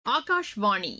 ஆகாஷ்வாணி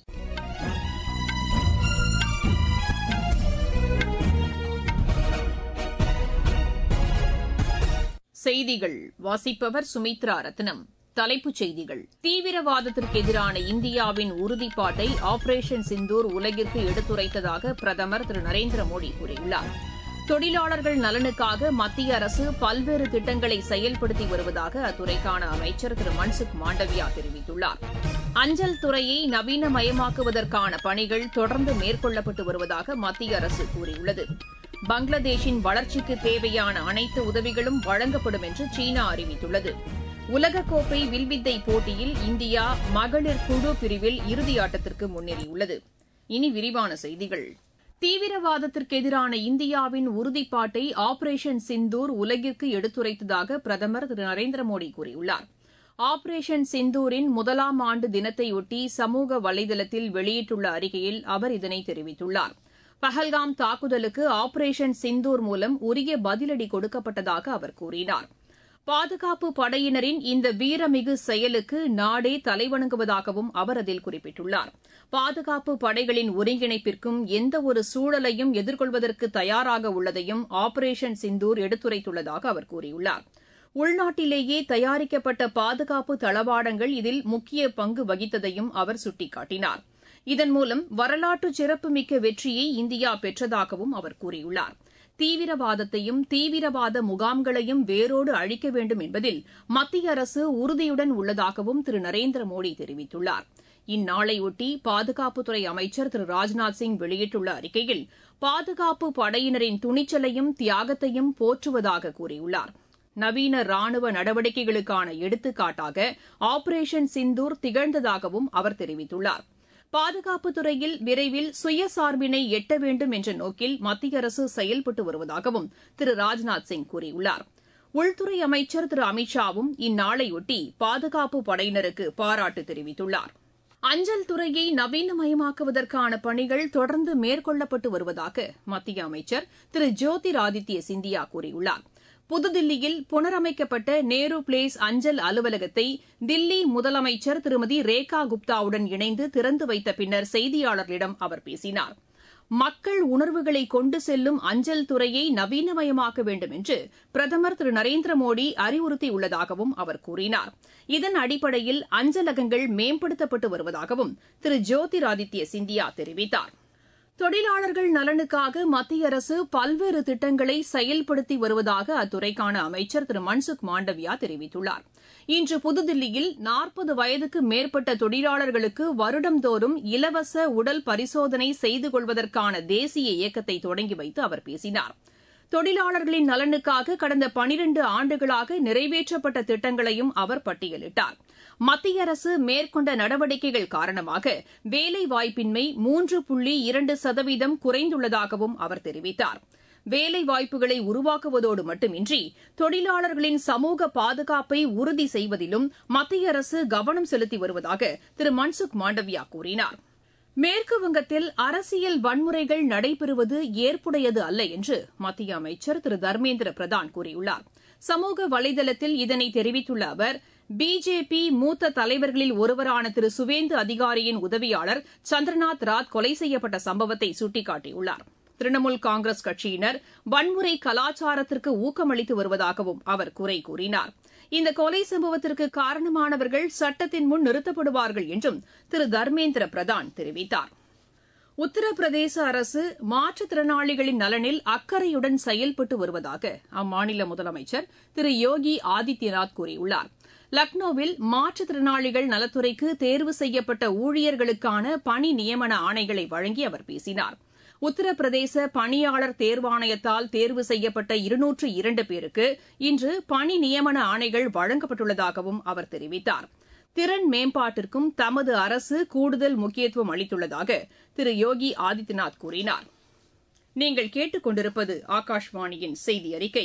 செய்திகள் வாசிப்பவர் சுமித்ரா ரத்னம் தலைப்புச் செய்திகள் தீவிரவாதத்திற்கு எதிரான இந்தியாவின் உறுதிப்பாட்டை ஆபரேஷன் சிந்தூர் உலகிற்கு எடுத்துரைத்ததாக பிரதமர் திரு நரேந்திர மோடி கூறியுள்ளார் தொழிலாளர்கள் நலனுக்காக மத்திய அரசு பல்வேறு திட்டங்களை செயல்படுத்தி வருவதாக அத்துறைக்கான அமைச்சர் திரு மன்சுக் மாண்டவியா தெரிவித்துள்ளார் அஞ்சல் துறையை நவீனமயமாக்குவதற்கான பணிகள் தொடர்ந்து மேற்கொள்ளப்பட்டு வருவதாக மத்திய அரசு கூறியுள்ளது பங்களாதேஷின் வளர்ச்சிக்கு தேவையான அனைத்து உதவிகளும் வழங்கப்படும் என்று சீனா அறிவித்துள்ளது உலகக்கோப்பை வில்வித்தை போட்டியில் இந்தியா மகளிர் குழு பிரிவில் இறுதியாட்டத்திற்கு முன்னேறியுள்ளது இனி விரிவான செய்திகள் தீவிரவாதத்திற்கு எதிரான இந்தியாவின் உறுதிப்பாட்டை ஆபரேஷன் சிந்தூர் உலகிற்கு எடுத்துரைத்ததாக பிரதமர் திரு நரேந்திர மோடி கூறியுள்ளார் ஆபரேஷன் சிந்தூரின் முதலாம் ஆண்டு தினத்தையொட்டி சமூக வலைதளத்தில் வெளியிட்டுள்ள அறிக்கையில் அவர் இதனை தெரிவித்துள்ளார் பஹல்காம் தாக்குதலுக்கு ஆபரேஷன் சிந்தூர் மூலம் உரிய பதிலடி கொடுக்கப்பட்டதாக அவர் கூறினார் பாதுகாப்பு படையினரின் இந்த வீரமிகு செயலுக்கு நாடே தலைவணங்குவதாகவும் அவர் அதில் குறிப்பிட்டுள்ளார் பாதுகாப்பு படைகளின் ஒருங்கிணைப்பிற்கும் எந்தவொரு சூழலையும் எதிர்கொள்வதற்கு தயாராக உள்ளதையும் ஆபரேஷன் சிந்தூர் எடுத்துரைத்துள்ளதாக அவர் கூறியுள்ளார் உள்நாட்டிலேயே தயாரிக்கப்பட்ட பாதுகாப்பு தளவாடங்கள் இதில் முக்கிய பங்கு வகித்ததையும் அவர் சுட்டிக்காட்டினார் இதன் மூலம் வரலாற்று சிறப்புமிக்க வெற்றியை இந்தியா பெற்றதாகவும் அவர் கூறியுள்ளார் தீவிரவாதத்தையும் தீவிரவாத முகாம்களையும் வேரோடு அழிக்க வேண்டும் என்பதில் மத்திய அரசு உறுதியுடன் உள்ளதாகவும் திரு நரேந்திர மோடி தெரிவித்துள்ளார் இந்நாளையொட்டி பாதுகாப்புத்துறை அமைச்சர் திரு ராஜ்நாத் சிங் வெளியிட்டுள்ள அறிக்கையில் பாதுகாப்பு படையினரின் துணிச்சலையும் தியாகத்தையும் போற்றுவதாக கூறியுள்ளார் நவீன ராணுவ நடவடிக்கைகளுக்கான எடுத்துக்காட்டாக ஆபரேஷன் சிந்தூர் திகழ்ந்ததாகவும் அவர் தெரிவித்துள்ளார் பாதுகாப்புத் துறையில் விரைவில் சுயசார்பினை எட்ட வேண்டும் என்ற நோக்கில் மத்திய அரசு செயல்பட்டு வருவதாகவும் திரு ராஜ்நாத் சிங் கூறியுள்ளார் உள்துறை அமைச்சர் திரு அமித் ஷாவும் இந்நாளையொட்டி பாதுகாப்பு படையினருக்கு பாராட்டு தெரிவித்துள்ளார் அஞ்சல் துறையை நவீனமயமாக்குவதற்கான பணிகள் தொடர்ந்து மேற்கொள்ளப்பட்டு வருவதாக மத்திய அமைச்சர் திரு ஜோதிர் ஆதித்ய சிந்தியா கூறியுள்ளார் புதுதில்லியில் புனரமைக்கப்பட்ட நேரு பிளேஸ் அஞ்சல் அலுவலகத்தை தில்லி முதலமைச்சர் திருமதி ரேகா குப்தாவுடன் இணைந்து திறந்து வைத்த பின்னர் செய்தியாளர்களிடம் அவர் பேசினார் மக்கள் உணர்வுகளை கொண்டு செல்லும் அஞ்சல் துறையை நவீனமயமாக்க வேண்டும் என்று பிரதமர் திரு நரேந்திர மோடி அறிவுறுத்தியுள்ளதாகவும் அவர் கூறினார் இதன் அடிப்படையில் அஞ்சலகங்கள் மேம்படுத்தப்பட்டு வருவதாகவும் திரு ஜோதிராதித்ய சிந்தியா தெரிவித்தார் தொழிலாளர்கள் நலனுக்காக மத்திய அரசு பல்வேறு திட்டங்களை செயல்படுத்தி வருவதாக அத்துறைக்கான அமைச்சர் திரு மன்சுக் மாண்டவியா தெரிவித்துள்ளார் இன்று புதுதில்லியில் நாற்பது வயதுக்கு மேற்பட்ட தொழிலாளர்களுக்கு வருடந்தோறும் இலவச உடல் பரிசோதனை செய்து கொள்வதற்கான தேசிய இயக்கத்தை தொடங்கி வைத்து அவர் பேசினார் தொழிலாளர்களின் நலனுக்காக கடந்த பனிரண்டு ஆண்டுகளாக நிறைவேற்றப்பட்ட திட்டங்களையும் அவர் பட்டியலிட்டார் மத்திய அரசு மேற்கொண்ட நடவடிக்கைகள் காரணமாக வேலைவாய்ப்பின்மை மூன்று புள்ளி இரண்டு சதவீதம் குறைந்துள்ளதாகவும் அவர் தெரிவித்தார் வேலை வாய்ப்புகளை உருவாக்குவதோடு மட்டுமின்றி தொழிலாளர்களின் சமூக பாதுகாப்பை உறுதி செய்வதிலும் மத்திய அரசு கவனம் செலுத்தி வருவதாக திரு மன்சுக் மாண்டவியா கூறினார் மேற்குவங்கத்தில் அரசியல் வன்முறைகள் நடைபெறுவது ஏற்புடையது அல்ல என்று மத்திய அமைச்சர் திரு தர்மேந்திர பிரதான் கூறியுள்ளார் சமூக வலைதளத்தில் இதனை தெரிவித்துள்ள அவர் பிஜேபி மூத்த தலைவர்களில் ஒருவரான திரு சுவேந்து அதிகாரியின் உதவியாளர் சந்திரநாத் ராத் கொலை செய்யப்பட்ட சம்பவத்தை சுட்டிக்காட்டியுள்ளார் திரிணாமுல் காங்கிரஸ் கட்சியினர் வன்முறை கலாச்சாரத்திற்கு ஊக்கமளித்து வருவதாகவும் அவர் குறை கூறினார் இந்த கொலை சம்பவத்திற்கு காரணமானவர்கள் சட்டத்தின் முன் நிறுத்தப்படுவார்கள் என்றும் திரு தர்மேந்திர பிரதான் தெரிவித்தார் உத்தரப்பிரதேச அரசு மாற்றுத்திறனாளிகளின் நலனில் அக்கறையுடன் செயல்பட்டு வருவதாக அம்மாநில முதலமைச்சர் திரு யோகி ஆதித்யநாத் கூறியுள்ளார் லக்னோவில் மாற்றுத்திறனாளிகள் நலத்துறைக்கு தேர்வு செய்யப்பட்ட ஊழியர்களுக்கான பணி நியமன ஆணைகளை வழங்கி அவர் பேசினார் உத்தரப்பிரதேச பணியாளர் தேர்வாணையத்தால் தேர்வு செய்யப்பட்ட இருநூற்று இரண்டு பேருக்கு இன்று பணி நியமன ஆணைகள் வழங்கப்பட்டுள்ளதாகவும் அவர் தெரிவித்தார் திறன் மேம்பாட்டிற்கும் தமது அரசு கூடுதல் முக்கியத்துவம் அளித்துள்ளதாக திரு யோகி ஆதித்யநாத் கூறினார் நீங்கள் கேட்டுக்கொண்டிருப்பது ஆகாஷ்வாணியின் செய்தி அறிக்கை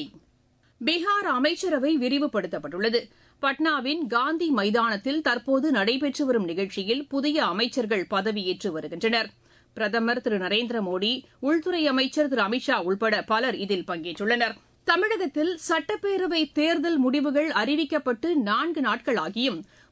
பீகார் அமைச்சரவை விரிவுபடுத்தப்பட்டுள்ளது பட்னாவின் காந்தி மைதானத்தில் தற்போது நடைபெற்று வரும் நிகழ்ச்சியில் புதிய அமைச்சர்கள் பதவியேற்று வருகின்றனர் பிரதமர் திரு நரேந்திர மோடி உள்துறை அமைச்சர் திரு அமித் ஷா உள்பட பலர் இதில் பங்கேற்றுள்ளனர் தமிழகத்தில் சட்டப்பேரவை தேர்தல் முடிவுகள் அறிவிக்கப்பட்டு நான்கு நாட்கள் ஆகியும்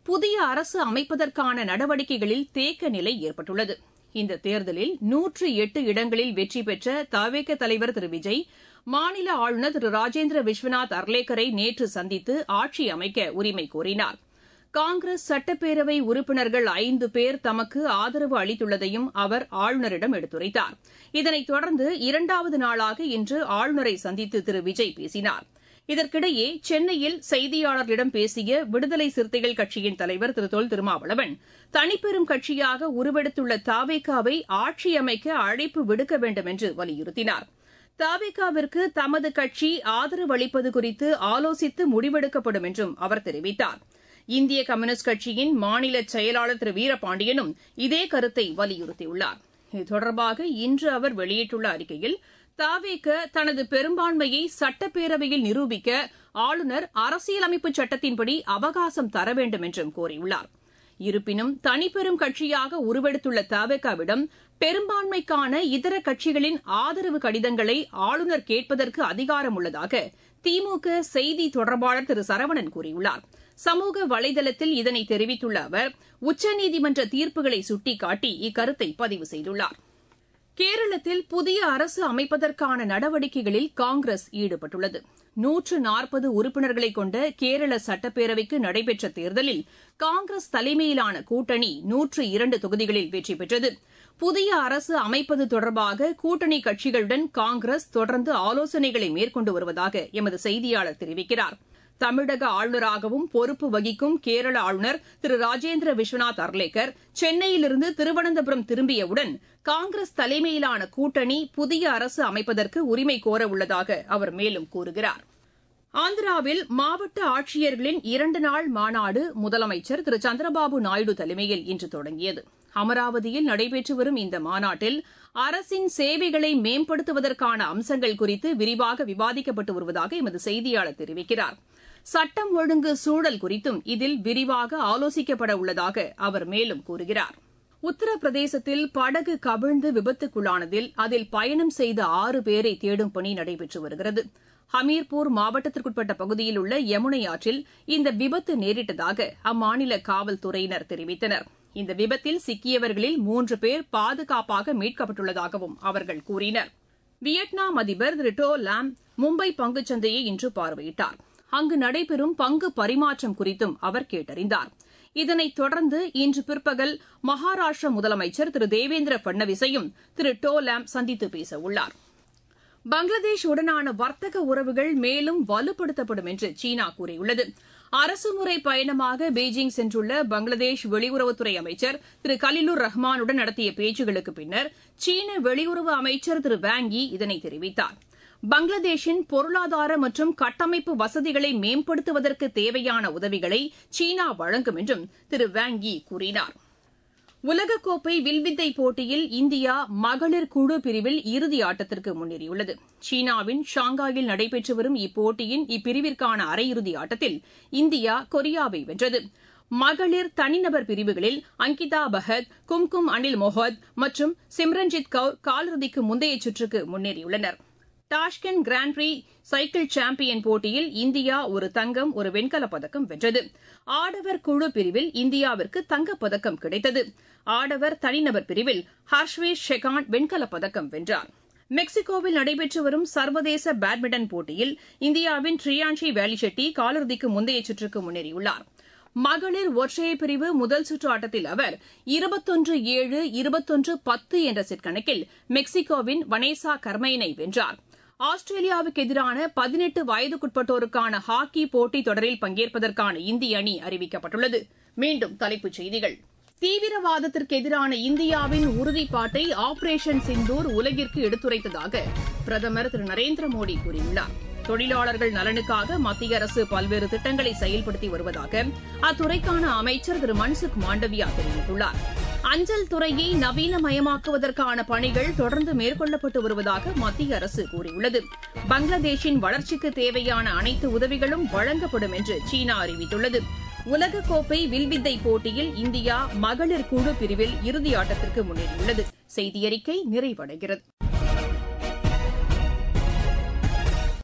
புதிய அரசு அமைப்பதற்கான நடவடிக்கைகளில் தேக்க நிலை ஏற்பட்டுள்ளது இந்த தேர்தலில் நூற்று எட்டு இடங்களில் வெற்றி பெற்ற தவேக தலைவர் திரு விஜய் மாநில ஆளுநர் திரு ராஜேந்திர விஸ்வநாத் அர்லேக்கரை நேற்று சந்தித்து ஆட்சி அமைக்க உரிமை கோரினார் காங்கிரஸ் சட்டப்பேரவை உறுப்பினர்கள் ஐந்து பேர் தமக்கு ஆதரவு அளித்துள்ளதையும் அவர் ஆளுநரிடம் எடுத்துரைத்தார் இதனைத் தொடர்ந்து இரண்டாவது நாளாக இன்று ஆளுநரை சந்தித்து திரு விஜய் பேசினார் இதற்கிடையே சென்னையில் செய்தியாளர்களிடம் பேசிய விடுதலை சிறுத்தைகள் கட்சியின் தலைவர் திரு தொல் திருமாவளவன் தனிப்பெரும் கட்சியாக உருவெடுத்துள்ள தாவேகாவை ஆட்சி அமைக்க அழைப்பு விடுக்க வேண்டும் என்று வலியுறுத்தினார் தாவேகாவிற்கு தமது கட்சி ஆதரவு அளிப்பது குறித்து ஆலோசித்து முடிவெடுக்கப்படும் என்றும் அவர் தெரிவித்தார் இந்திய கம்யூனிஸ்ட் கட்சியின் மாநில செயலாளர் திரு வீரபாண்டியனும் இதே கருத்தை வலியுறுத்தியுள்ளார் இது தொடர்பாக இன்று அவர் வெளியிட்டுள்ள அறிக்கையில் தாவேக தனது பெரும்பான்மையை சட்டப்பேரவையில் நிரூபிக்க ஆளுநர் அரசியலமைப்பு சட்டத்தின்படி அவகாசம் தர வேண்டும் என்றும் கோரியுள்ளார் இருப்பினும் தனிப்பெரும் கட்சியாக உருவெடுத்துள்ள தாவேகாவிடம் பெரும்பான்மைக்கான இதர கட்சிகளின் ஆதரவு கடிதங்களை ஆளுநர் கேட்பதற்கு அதிகாரம் உள்ளதாக திமுக செய்தி தொடர்பாளர் திரு சரவணன் கூறியுள்ளார் சமூக வலைதளத்தில் இதனை தெரிவித்துள்ள அவர் உச்சநீதிமன்ற தீர்ப்புகளை சுட்டிக்காட்டி இக்கருத்தை பதிவு செய்துள்ளார் கேரளத்தில் புதிய அரசு அமைப்பதற்கான நடவடிக்கைகளில் காங்கிரஸ் ஈடுபட்டுள்ளது நூற்று நாற்பது உறுப்பினர்களை கொண்ட கேரள சட்டப்பேரவைக்கு நடைபெற்ற தேர்தலில் காங்கிரஸ் தலைமையிலான கூட்டணி நூற்று இரண்டு தொகுதிகளில் வெற்றி பெற்றது புதிய அரசு அமைப்பது தொடர்பாக கூட்டணி கட்சிகளுடன் காங்கிரஸ் தொடர்ந்து ஆலோசனைகளை மேற்கொண்டு வருவதாக எமது செய்தியாளர் தெரிவிக்கிறார் தமிழக ஆளுநராகவும் பொறுப்பு வகிக்கும் கேரள ஆளுநர் திரு ராஜேந்திர விஸ்வநாத் அர்லேக்கர் சென்னையிலிருந்து திருவனந்தபுரம் திரும்பியவுடன் காங்கிரஸ் தலைமையிலான கூட்டணி புதிய அரசு அமைப்பதற்கு உரிமை கோர உள்ளதாக அவர் மேலும் கூறுகிறார் ஆந்திராவில் மாவட்ட ஆட்சியர்களின் இரண்டு நாள் மாநாடு முதலமைச்சர் திரு சந்திரபாபு நாயுடு தலைமையில் இன்று தொடங்கியது அமராவதியில் நடைபெற்று வரும் இந்த மாநாட்டில் அரசின் சேவைகளை மேம்படுத்துவதற்கான அம்சங்கள் குறித்து விரிவாக விவாதிக்கப்பட்டு வருவதாக எமது செய்தியாளர் தெரிவிக்கிறார் சட்டம் ஒழுங்கு சூழல் குறித்தும் இதில் விரிவாக ஆலோசிக்கப்பட உள்ளதாக அவர் மேலும் கூறுகிறார் உத்தரப்பிரதேசத்தில் படகு கவிழ்ந்து விபத்துக்குள்ளானதில் அதில் பயணம் செய்த ஆறு பேரை தேடும் பணி நடைபெற்று வருகிறது ஹமீர்பூர் மாவட்டத்திற்குட்பட்ட பகுதியில் உள்ள யமுனை ஆற்றில் இந்த விபத்து நேரிட்டதாக அம்மாநில காவல்துறையினர் தெரிவித்தனர் இந்த விபத்தில் சிக்கியவர்களில் மூன்று பேர் பாதுகாப்பாக மீட்கப்பட்டுள்ளதாகவும் அவர்கள் கூறினர் வியட்நாம் அதிபர் திரு டோ லாம் மும்பை பங்குச்சந்தையை இன்று பார்வையிட்டார் அங்கு நடைபெறும் பங்கு பரிமாற்றம் குறித்தும் அவர் கேட்டறிந்தார் இதனைத் தொடர்ந்து இன்று பிற்பகல் மகாராஷ்டிர முதலமைச்சர் திரு தேவேந்திர பட்னவிஸையும் திரு டோ லாம் சந்தித்து பேசவுள்ளார் பங்களாதேஷ் உடனான வர்த்தக உறவுகள் மேலும் வலுப்படுத்தப்படும் என்று சீனா கூறியுள்ளது அரசுமுறை பயணமாக பெய்ஜிங் சென்றுள்ள பங்களாதேஷ் வெளியுறவுத்துறை அமைச்சர் திரு கலிலுர் ரஹ்மானுடன் நடத்திய பேச்சுகளுக்கு பின்னர் சீன வெளியுறவு அமைச்சர் திரு வாங்கி இதனை தெரிவித்தார் பங்களாதேஷின் பொருளாதார மற்றும் கட்டமைப்பு வசதிகளை மேம்படுத்துவதற்கு தேவையான உதவிகளை சீனா வழங்கும் என்றும் திரு வாங்கி கூறினார் உலகக்கோப்பை வில்வித்தை போட்டியில் இந்தியா மகளிர் குழு பிரிவில் இறுதி ஆட்டத்திற்கு முன்னேறியுள்ளது சீனாவின் ஷாங்காயில் நடைபெற்று வரும் இப்போட்டியின் இப்பிரிவிற்கான அரையிறுதி ஆட்டத்தில் இந்தியா கொரியாவை வென்றது மகளிர் தனிநபர் பிரிவுகளில் அங்கிதா பஹத் கும்கும் அனில் மொஹத் மற்றும் சிம்ரன்ஜித் கவுர் காலிறுதிக்கு முந்தைய சுற்றுக்கு முன்னேறியுள்ளனர் Tashkent grand prix cycle champion போட்டியில் இந்தியா ஒரு தங்கம் ஒரு வெண்கலப் பதக்கம் வென்றது ஆடவர் குழு பிரிவில் இந்தியாவிற்கு தங்கப்பதக்கம் கிடைத்தது ஆடவர் தனிநபர் பிரிவில் ஹர்ஷ்வேஷ் ஷெகான் வெண்கலப் பதக்கம் வென்றார் மெக்சிகோவில் நடைபெற்று வரும் சர்வதேச பேட்மிண்டன் போட்டியில் இந்தியாவின் ட்ரியான்ஷி வேலிஷெட்டி காலிறுதிக்கு முந்தைய சுற்றுக்கு முன்னேறியுள்ளார் மகளிர் ஒற்றையர் பிரிவு முதல் சுற்று ஆட்டத்தில் அவர் இருபத்தொன்று ஏழு இருபத்தொன்று பத்து என்ற செட் கணக்கில் மெக்சிகோவின் வனேசா கர்மைனை வென்றார் ஆஸ்திரேலியாவுக்கு எதிரான பதினெட்டு வயதுக்குட்பட்டோருக்கான ஹாக்கி போட்டித் தொடரில் பங்கேற்பதற்கான இந்திய அணி அறிவிக்கப்பட்டுள்ளது மீண்டும் தலைப்புச் செய்திகள் தீவிரவாதத்திற்கு எதிரான இந்தியாவின் உறுதிப்பாட்டை ஆபரேஷன் சிந்தூர் உலகிற்கு எடுத்துரைத்ததாக பிரதமர் திரு நரேந்திர மோடி கூறியுள்ளார் தொழிலாளர்கள் நலனுக்காக மத்திய அரசு பல்வேறு திட்டங்களை செயல்படுத்தி வருவதாக அத்துறைக்கான அமைச்சர் திரு மன்சுக் மாண்டவியா தெரிவித்துள்ளார் அஞ்சல் துறையை நவீனமயமாக்குவதற்கான பணிகள் தொடர்ந்து மேற்கொள்ளப்பட்டு வருவதாக மத்திய அரசு கூறியுள்ளது பங்களாதேஷின் வளர்ச்சிக்கு தேவையான அனைத்து உதவிகளும் வழங்கப்படும் என்று சீனா அறிவித்துள்ளது உலகக்கோப்பை வில்வித்தை போட்டியில் இந்தியா மகளிர் குழு பிரிவில் இறுதி ஆட்டத்திற்கு முன்னேறியுள்ளது செய்தியறிக்கை நிறைவடைகிறது